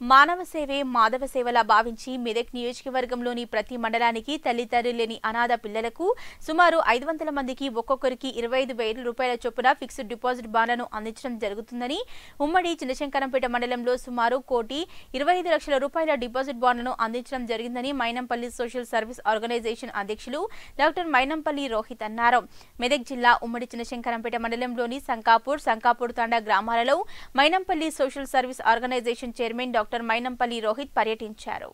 మానవ సేవే మాధవ సేవలా భావించి మెదక్ నియోజకవర్గంలోని ప్రతి మండలానికి తల్లిదండ్రులు లేని అనాథ పిల్లలకు సుమారు ఐదు వందల మందికి ఒక్కొక్కరికి ఇరవై ఐదు వేల రూపాయల చొప్పున ఫిక్స్డ్ డిపాజిట్ బాండ్లను అందించడం జరుగుతుందని ఉమ్మడి చిన్నశంకరంపేట మండలంలో సుమారు కోటి ఇరవై ఐదు లక్షల రూపాయల డిపాజిట్ బాండ్లను అందించడం జరిగిందని మైనంపల్లి సోషల్ సర్వీస్ ఆర్గనైజేషన్ అధ్యక్షులు డాక్టర్ మైనంపల్లి రోహిత్ అన్నారు మెదక్ జిల్లా ఉమ్మడి చిన్నశంకరంపేట మండలంలోని సంకాపూర్ సంకాపూర్ తాండా గ్రామాలలో Mynampally social service organisation chairman doctor Mynampally Rohit పర్యటించారు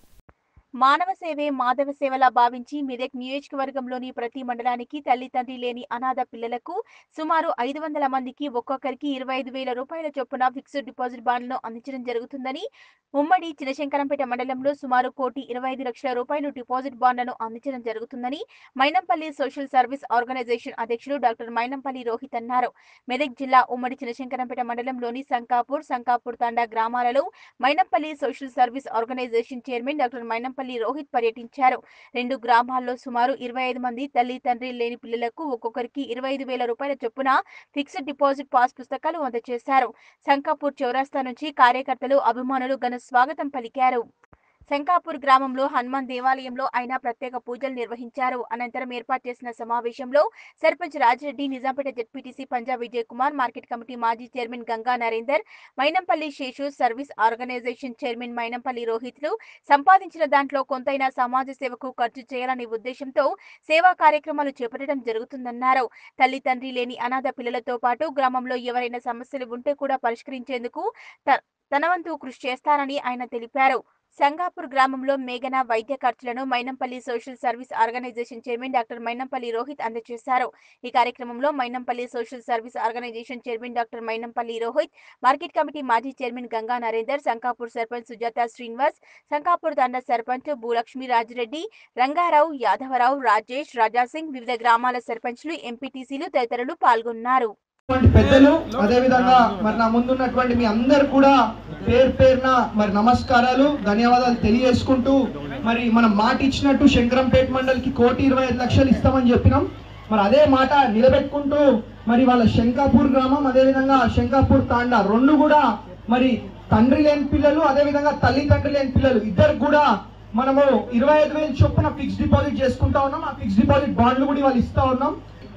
మానవ సేవే మాధవ సేవలా భావించి మెదక్ నియోజకవర్గంలోని ప్రతి మండలానికి తల్లి తండ్రి లేని అనాథ పిల్లలకు సుమారు ఐదు వందల మందికి ఒక్కొక్కరికి ఇరవై ఐదు వేల రూపాయల చొప్పున ఫిక్స్డ్ డిపాజిట్ బాండ్లను అందించడం జరుగుతుందని ఉమ్మడి చినశంకరంపేట మండలంలో సుమారు కోటి ఇరవై ఐదు లక్షల రూపాయలు డిపాజిట్ బాండ్లను అందించడం జరుగుతుందని మైనంపల్లి సోషల్ సర్వీస్ ఆర్గనైజేషన్ అధ్యక్షులు డాక్టర్ మైనంపల్లి రోహిత్ అన్నారు మెదక్ జిల్లా ఉమ్మడి చినశంకరంపేట మండలంలోని సంకాపూర్ సంకాపూర్ తాండా గ్రామాలలో Mynampally social service organisation chairman doctor Mynampally Rohit పర్యటించారు రెండు గ్రామాల్లో సుమారు ఇరవై ఐదు మంది తల్లి తండ్రి లేని పిల్లలకు ఒక్కొక్కరికి ఇరవై ఐదు వేల రూపాయల చొప్పున ఫిక్స్డ్ డిపాజిట్ పాస్ పుస్తకాలు అందజేశారు శంకాపూర్ చౌరాస్తా నుంచి కార్యకర్తలు అభిమానులు ఘన స్వాగతం పలికారు శంకాపూర్ గ్రామంలో హనుమాన్ దేవాలయంలో ఆయన ప్రత్యేక పూజలు నిర్వహించారు అనంతరం ఏర్పాటు చేసిన సమావేశంలో sarpanch Rajireddy Nizampet ZPTC Punjab Vijay Kumar market committee మాజీ chairman Ganga Narender Mainampalli social service organisation chairman Mainampalli రోహిత్లు సంపాదించిన దాంట్లో కొంతైనా సమాజ సేవకు ఖర్చు చేయాలనే ఉద్దేశంతో సేవా కార్యక్రమాలు చేపట్టడం జరుగుతుందన్నారు తల్లి తండ్రి లేని అనాథ పిల్లలతో పాటు గ్రామంలో ఎవరైనా సమస్యలు ఉంటే కూడా పరిష్కరించేందుకు త- తన వంతు కృషి చేస్తారని ఆయన తెలిపారు సంగాపూర్ గ్రామంలో మేఘన వైద్య ఖర్చులను Mainampalli social service organisation chairman doctor Mynampally Rohit అందజేశారు ఈ కార్యక్రమంలో Mainampalli social service organisation chairman doctor Mynampally Rohit market committee మాజీ చైర్మన్ గంగా నరేందర్ సంకాపూర్ సర్పంచ్ సుజాత శ్రీనివాస్ సంకాపూర్ తండ సర్పంచ్ భూలక్ష్మి రాజిరెడ్డి రంగారావు యాదవరావు రాజేష్ రాజాసింగ్ వివిధ గ్రామాల సర్పంచ్లు ఎంపీటీసీలు తదితరులు పాల్గొన్నారు ఉన్నటువంటి పెద్దలు అదే విధంగా మరి నా ముందున్నటువంటి మీ అందరు కూడా పేరు పేరున మరి నమస్కారాలు ధన్యవాదాలు తెలియజేసుకుంటూ మరి మనం మాట ఇచ్చినట్టు శంకరంపేట మండలికి కోటి ఇరవై ఐదు లక్షలు ఇస్తామని చెప్పినాం మరి అదే మాట నిలబెట్టుకుంటూ మరి వాళ్ళ శంకాపూర్ గ్రామం అదే విధంగా శంకాపూర్ తాండా రెండు కూడా మరి తండ్రి లేని పిల్లలు అదే విధంగా తల్లి తండ్రి లేని పిల్లలు ఇద్దరు కూడా మనము ఇరవై ఐదు వేలు చొప్పున ఫిక్స్ డిపాజిట్ చేసుకుంటా ఉన్నాం ఆ ఫిక్స్ డిపాజిట్ బాండ్లు కూడా వాళ్ళు ఇస్తా ఉన్నాం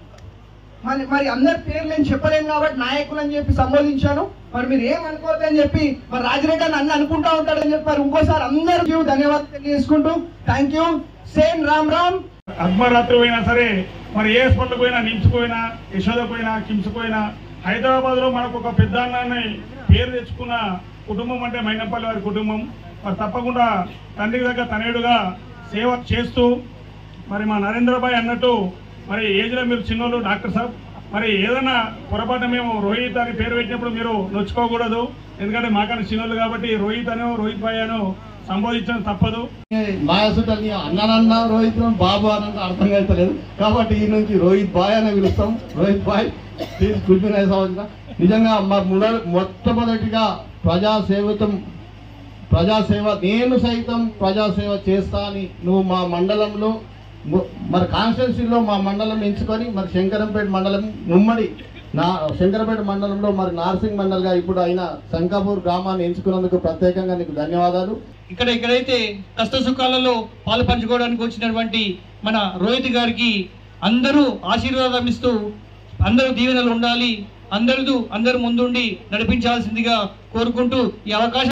మరి మరి అందరి పేర్లు నేను చెప్పలేను కాబట్టి నాయకులు అని చెప్పి సంబోధించాను మరి మీరు ఏమనుకోవద్దు అని చెప్పి మరి రాజరెడ్డి అని అన్ని అనుకుంటా ఉంటాడని చెప్పి మరి ఇంకోసారి అందరికీ ధన్యవాదాలు తెలియజేసుకుంటూ thank you same Ram Ram అర్ధరాత్రి పోయినా సరే మరి ఏ హాస్పిటల్ పోయినా నిమ్స్ పోయినా యశోద పోయినా కిమ్స్ పోయినా హైదరాబాద్ లో మనకు ఒక పెద్ద అన్నాన్ని పేరు తెచ్చుకున్న కుటుంబం అంటే మైనపల్లి వారి కుటుంబం మరి తప్పకుండా తండ్రికి దగ్గర తనయుడుగా సేవ చేస్తూ మరి మా నరేంద్రబాయ్ అన్నట్టు మరి ఏజ్ లో మీరు చిన్నోళ్ళు డాక్టర్ సాబ్ మరి ఏదైనా పొరపాటు మేము రోహిత్ అని పేరు పెట్టినప్పుడు మీరు నొచ్చుకోకూడదు ఎందుకంటే మాకన్నా చిన్నోళ్ళు కాబట్టి రోహిత్ అనో రోహిత్ భాయ్ అనో సంబోధించడం తప్పదు మాయసుటని అన్ననన్న రోహిత్ బాబు అన్న అర్థం అవుతలేదు కాబట్టి ఈ నుంచి రోహిత్ బాయ్ అని పిలుస్తాం రోహిత్ బాయ్ ప్లీజ్ గుడ్ సంవత్సరం నిజంగా మా ముడ మొట్టమొదటిగా ప్రజాసేవతం ప్రజాసేవ నేను సైతం ప్రజాసేవ చేస్తా అని నువ్వు మా మండలంలో ము- మరి కాన్స్టిట్యున్సీలో మా మండలం ఎంచుకొని మరి శంకరంపేట మండలం ఉమ్మడి నా శంకరంపేట మండలంలో మరి నార్సింగ్ మండల్గా ఇప్పుడు అయిన శంకాపూర్ గ్రామాన్ని ఎంచుకున్నందుకు ప్రత్యేకంగా నీకు ధన్యవాదాలు ఇక్కడ ఇక్కడైతే కష్ట సుఖాలలో పాలు పంచుకోవడానికి వచ్చినటువంటి మన రోహిత్ గారికి అందరూ ఆశీర్వాదం ఇస్తూ అందరూ దీవెనలు ఉండాలి అందరూ అందరూ ముందుండి నడిపించాల్సిందిగా కోరుకుంటూ ఈ అవకాశం